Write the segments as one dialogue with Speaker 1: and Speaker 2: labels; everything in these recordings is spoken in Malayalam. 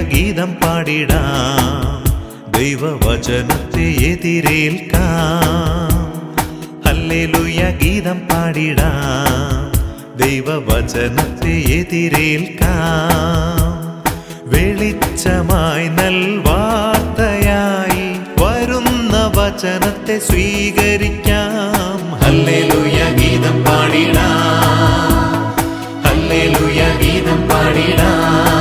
Speaker 1: ഗീതം പാടിടാം ദൈവവചനത്തെ എതിരേൽക്കാം ഹല്ലേലൂയ ഗീതം പാടിടാം ദൈവവചനത്തെ എതിരേൽക്കാം വെളിച്ചമായി നൽവാർത്തയായി വരുന്ന വചനത്തെ സ്വീകരിക്കാം ഹല്ലേലൂയ ഗീതം പാടിടാം ഹല്ലേലൂയ ഗീതം പാടിടാം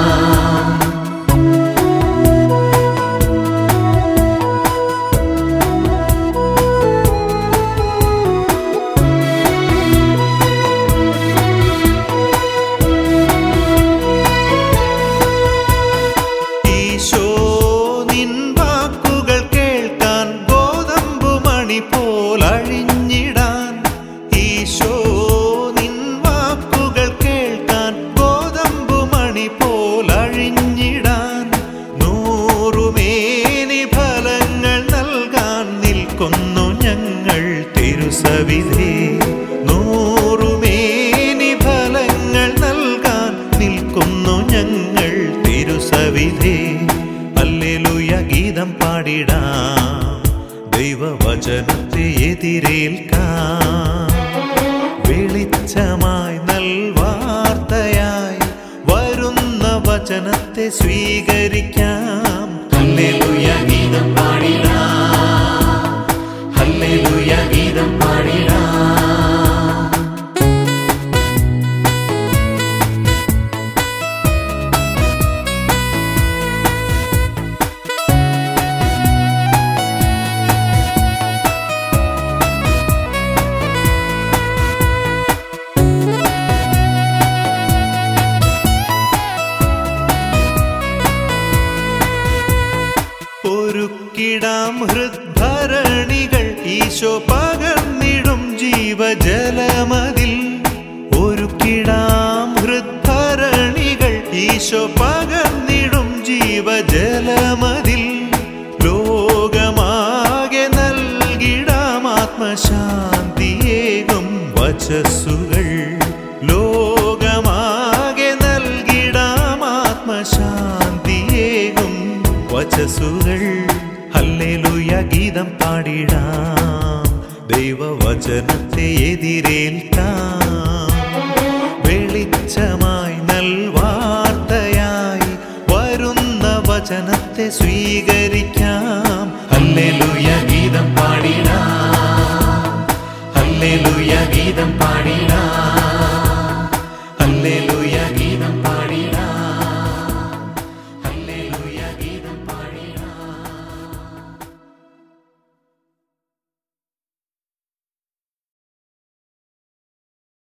Speaker 1: ഈശോ നിൻ വാക്കുകൾ കേൾക്കാൻ ഗോതമ്പു മണി പോൽ അഴിഞ്ഞിടാൻ ഈശോ നിൻ വാക്കുകൾ കേൾക്കാൻ ഗോതമ്പു മണി പോൽ അഴിഞ്ഞിടാൻ നൂറുമേനി ഫലങ്ങൾ നൽകാൻ നിൽക്കുന്നു ഞങ്ങൾ തിരുസവിധേ നൂറുമേനി ഫലങ്ങൾ നൽകാൻ നിൽക്കുന്നു ഞങ്ങൾ തിരുസവിധേ അല്ലെലുയ ഗീതം പാടിടാം ദൈവവചനത്തെ എതിരേൽക്കാം വെളിച്ചമായി നൽവാർത്തയായി വരുന്ന വചനത്തെ സ്വീകരിക്കാം ഹല്ലേലൂയ ഗീതം പാടിടാം ഹല്ലേലൂയ ഗീതം പാടിടാം ഒരുക്കിടാം ഹൃദ്ഭരണികൾ ഈശോ പകർന്നിടും ജീവജലമതിൽ ഒരുക്കിടാം ഹൃദ്ഭരണികൾ ഈശോ പകർന്നിടും ജീവജലമതിൽ ലോകമാകെ നൽകിടാം ആത്മശാന്തിയേകും വചസ്സുകൾ ലോകമാകെ നൽകിടാം ആത്മശാന്തിയേകും വചസ്സുകൾ ഹല്ലേലൂയ ഗീതം പാടിടാം ദൈവവചനത്തെ എതിരേൽക്കാം വെളിച്ചമായി നൽവാർത്തയായി വരുന്ന വചനത്തെ സ്വീകരിക്കാം ഹല്ലേലൂയ ഗീതം പാടിടാം ഹല്ലേലൂയ ഗീതം പാടിടാം